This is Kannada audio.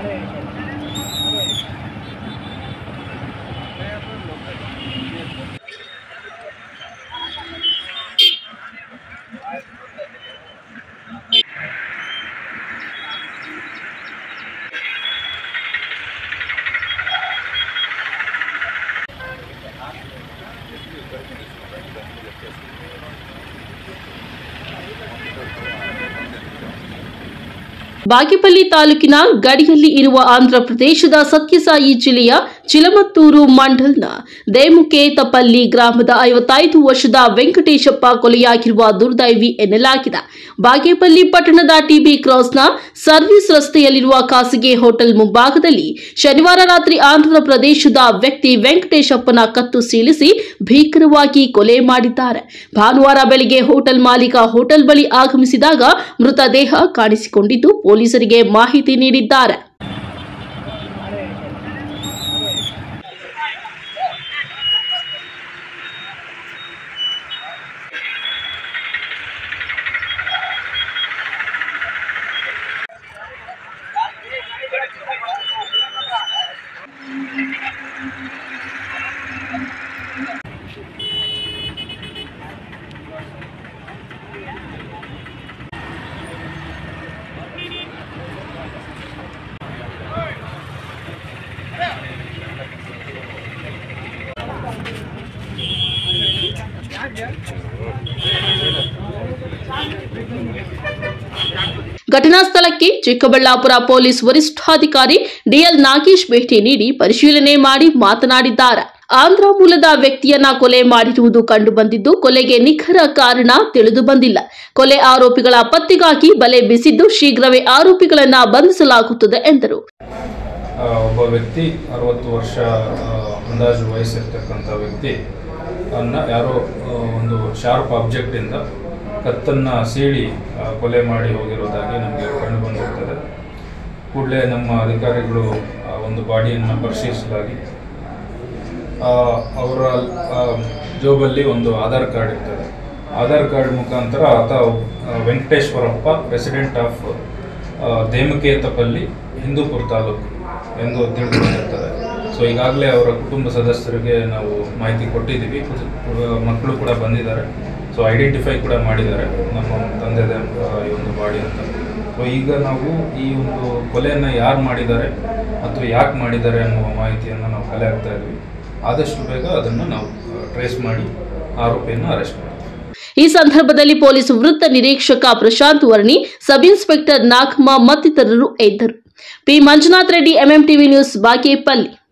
ಬಾಗೇಪಲ್ಲಿ ತಾಲೂಕಿನ ಗಡಿಯಲ್ಲಿ ಇರುವ ಆಂಧ್ರ ಪ್ರದೇಶದ ಸತ್ಯಸಾಯಿ ಜಿಲ್ಲೆಯ ಚಿಲಮತ್ತೂರು ಮಂಡಲ್ನ ದೇಮುಕೇತಪಲ್ಲಿ ಗ್ರಾಮದ ಐವತ್ತೈದು ವರ್ಷದ ವೆಂಕಟೇಶಪ್ಪ ಕೊಲೆಯಾಗಿರುವ ದುರ್ದೈವಿ ಎನ್ನಲಾಗಿದೆ ಬಾಗೇಪಲ್ಲಿ ಪಟ್ಟಣದ ಟಿಬಿ ಕ್ರಾಸ್ನ ಸರ್ವಿಸ್ ರಸ್ತೆಯಲ್ಲಿರುವ ಖಾಸಗಿ ಹೋಟೆಲ್ ಮುಂಭಾಗದಲ್ಲಿ ಶನಿವಾರ ರಾತ್ರಿ ಆಂಧ್ರ ಪ್ರದೇಶದ ವ್ಯಕ್ತಿ ವೆಂಕಟೇಶಪ್ಪನ ಕತ್ತು ಸೀಳಿಸಿ ಭೀಕರವಾಗಿ ಕೊಲೆ ಮಾಡಿದ್ದಾರೆ ಭಾನುವಾರ ಬೆಳಿಗ್ಗೆ ಹೋಟೆಲ್ ಮಾಲೀಕ ಹೋಟೆಲ್ ಬಳಿ ಆಗಮಿಸಿದಾಗ ಮೃತದೇಹ ಕಾಣಿಸಿಕೊಂಡಿದ್ದು ಪೊಲೀಸರಿಗೆ ಮಾಹಿತಿ ನೀಡಿದ್ದಾರೆ ಘಟನಾ ಸ್ಥಳಕ್ಕೆ ಚಿಕ್ಕಬಳ್ಳಾಪುರ ಪೊಲೀಸ್ ವರಿಷ್ಠಾಧಿಕಾರಿ ಡಿಎಲ್ ನಾಗೇಶ್ ಭೇಟಿ ನೀಡಿ ಪರಿಶೀಲನೆ ಮಾಡಿ ಮಾತನಾಡಿದ್ದಾರೆ ಆಂಧ್ರ ಮೂಲದ ವ್ಯಕ್ತಿಯನ್ನ ಕೊಲೆ ಮಾಡಿರುವುದು ಕಂಡುಬಂದಿದ್ದು ಕೊಲೆಗೆ ನಿಖರ ಕಾರಣ ತಿಳಿದು ಬಂದಿಲ್ಲ ಕೊಲೆ ಆರೋಪಿಗಳ ಪತ್ತೆಗಾಗಿ ಬಲೆ ಬೀಸಿದ್ದು ಶೀಘ್ರವೇ ಆರೋಪಿಗಳನ್ನ ಬಂಧಿಸಲಾಗುತ್ತದೆ ಎಂದರು ಆ, ಒಬ್ಬ ವ್ಯಕ್ತಿ ಅರವತ್ತು ವರ್ಷ ಆ, ಅಂದಾಜು ವಯಸ್ಸಿರ್ತಕ್ಕಂಥ ವ್ಯಕ್ತಿ ಅನ್ನ ಯಾರೋ ಆ, ಒಂದು ಶಾರ್ಪ್ ಆಬ್ಜೆಕ್ಟಿಂದ ಕತ್ತನ್ನು ಸೀಳಿ ಆ, ಕೊಲೆ ಮಾಡಿ ಹೋಗಿರೋದಾಗಿ ನಮಗೆ ಕಂಡು ಬಂದಿರ್ತದೆ ಕೂಡಲೇ ನಮ್ಮ ಅಧಿಕಾರಿಗಳು ಆ ಒಂದು ಬಾಡಿಯನ್ನು ಪರಿಶೀಲಿಸಲಾಗಿ ಆ, ಅವರ ಆ, ಜೋಬಲ್ಲಿ ಒಂದು ಆಧಾರ್ ಕಾರ್ಡ್ ಇರ್ತದೆ ಆಧಾರ್ ಕಾರ್ಡ್ ಮುಖಾಂತರ ಆತ ಆ, ವೆಂಕಟೇಶ್ವರಪ್ಪ ರೆಸಿಡೆಂಟ್ ಆಫ್ ದೇಮಕೇತಪಲ್ಲಿ ಹಿಂದೂಪುರ ತಾಲೂಕು ಎಂದು ತಿಳಿದು ಬಂದಿರ್ತದೆ ಸೊ ಈಗಾಗಲೇ ಅವರ ಕುಟುಂಬ ಸದಸ್ಯರಿಗೆ ನಾವು ಮಾಹಿತಿ ಕೊಟ್ಟಿದ್ದೀವಿ ಕುಟು- ಮಕ್ಕಳು ಕೂಡ ಬಂದಿದ್ದಾರೆ ಸೊ ಐಡೆಂಟಿಫೈ ಕೂಡ ಮಾಡಿದ್ದಾರೆ ನಮ್ಮ ತಂದೆದೆ ಆ, ಈ ಒಂದು ಬಾಡಿ ಅಂತ ಸೊ ಈಗ ನಾವು ಈ ಒಂದು ಕೊಲೆಯನ್ನು ಯಾರು ಮಾಡಿದ್ದಾರೆ ಅಥವಾ ಯಾಕೆ ಮಾಡಿದ್ದಾರೆ ಅನ್ನುವ ಮಾಹಿತಿಯನ್ನು ನಾವು ಕಲೆ ಹಾಕ್ತಾ ಇದ್ವಿ ಆದಷ್ಟು ಬೇಗ ಅದನ್ನು ನಾವು ಟ್ರೇಸ್ ಮಾಡಿ ಆರೋಪಿಯನ್ನು ಅರೆಸ್ಟ್ ಮಾಡ್ತೀವಿ ಈ ಸಂದರ್ಭದಲ್ಲಿ ಪೊಲೀಸ್ ವೃತ್ತ ನಿರೀಕ್ಷಕ ಪ್ರಶಾಂತ್ ವರ್ಣಿ ಸಬ್ ಇನ್ಸ್ಪೆಕ್ಟರ್ ನಾಗಮ್ಮ ಮತ್ತಿತರರು ಇದ್ದರು P Manjunath Reddy MMTV news Bagepalli